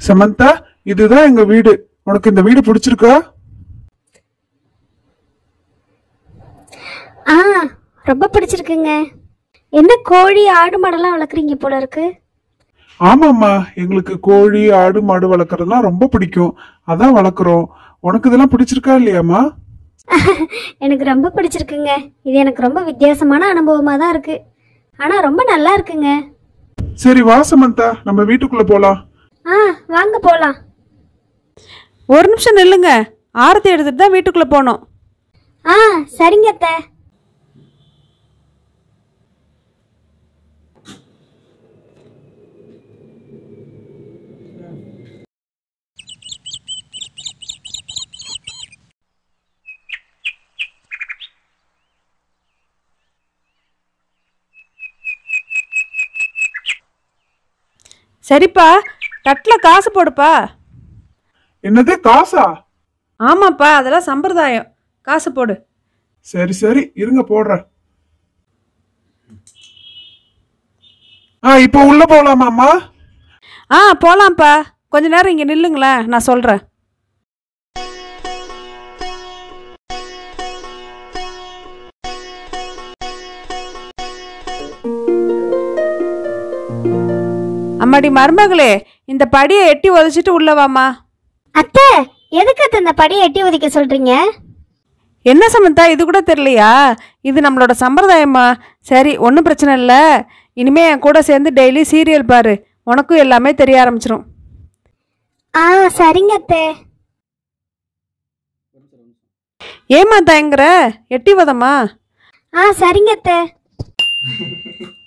சமந்தா இதுதான் எங்க வீடு உனக்கு இந்த வீடு பிடிச்சிருக்கா ஆ ரொம்ப பிடிச்சிருக்குங்க என்ன கோழி ஆடு மாடெல்லாம் வளர்க்குறீங்க போல இருக்கு ஆமாம்மா எங்களுக்கு கோழி ஆடு மாடு வளர்க்கறதுலாம் ரொம்ப பிடிக்கும் அதான் வளர்க்குறோம் உனக்கு இதெல்லாம் பிடிச்சிருக்கா இல்லையாம்மா எனக்கு ரொம்ப பிடிச்சிருக்குங்க இது எனக்கு ரொம்ப வித்தியாசமான அனுபவமாக தான் இருக்கு ஆனால் ரொம்ப நல்லா இருக்குங்க சரி வா சமந்தா நம்ம வீட்டுக்குள்ள போலாம் ஆ வாங்க போகலாம் ஒரு நிமிஷம் நில்லுங்க ஆரத்தி எடுத்துட்டு தான் வீட்டுக்குள்ளே போகணும் ஆ சரிங்க அத்தை சரிப்பா தட்டில் காசு போடுப்பா என்னது காசா ஆமாப்பா அதெல்லாம் சம்பிரதாயம் காசு போடு சரி சரி இருங்க போடுறேன் ஆ இப்போ உள்ள போலாமாம்மா ஆ போகலாம்ப்பா கொஞ்ச நேரம் இங்கே நில்லுங்களேன் நான் சொல்கிறேன் அம்மாடி மருமகளே இந்த படியை எட்டி உதச்சிட்டு உள்ள வாம்மா அத்தை எதுக்கு அத்தை இந்த படியை எட்டி ஒதிக்க சொல்றீங்க என்ன சமந்தா இது கூட தெரியலையா இது நம்மளோட சம்பிரதாயம்மா சரி ஒன்றும் பிரச்சனை இல்லை இனிமே என் கூட சேர்ந்து டெய்லி சீரியல் பாரு உனக்கும் எல்லாமே தெரிய ஆரம்பிச்சிரும் ஆ சரிங்க அத்தை ஏமா தயங்குற எட்டி வதம்மா ஆ சரிங்க அத்தை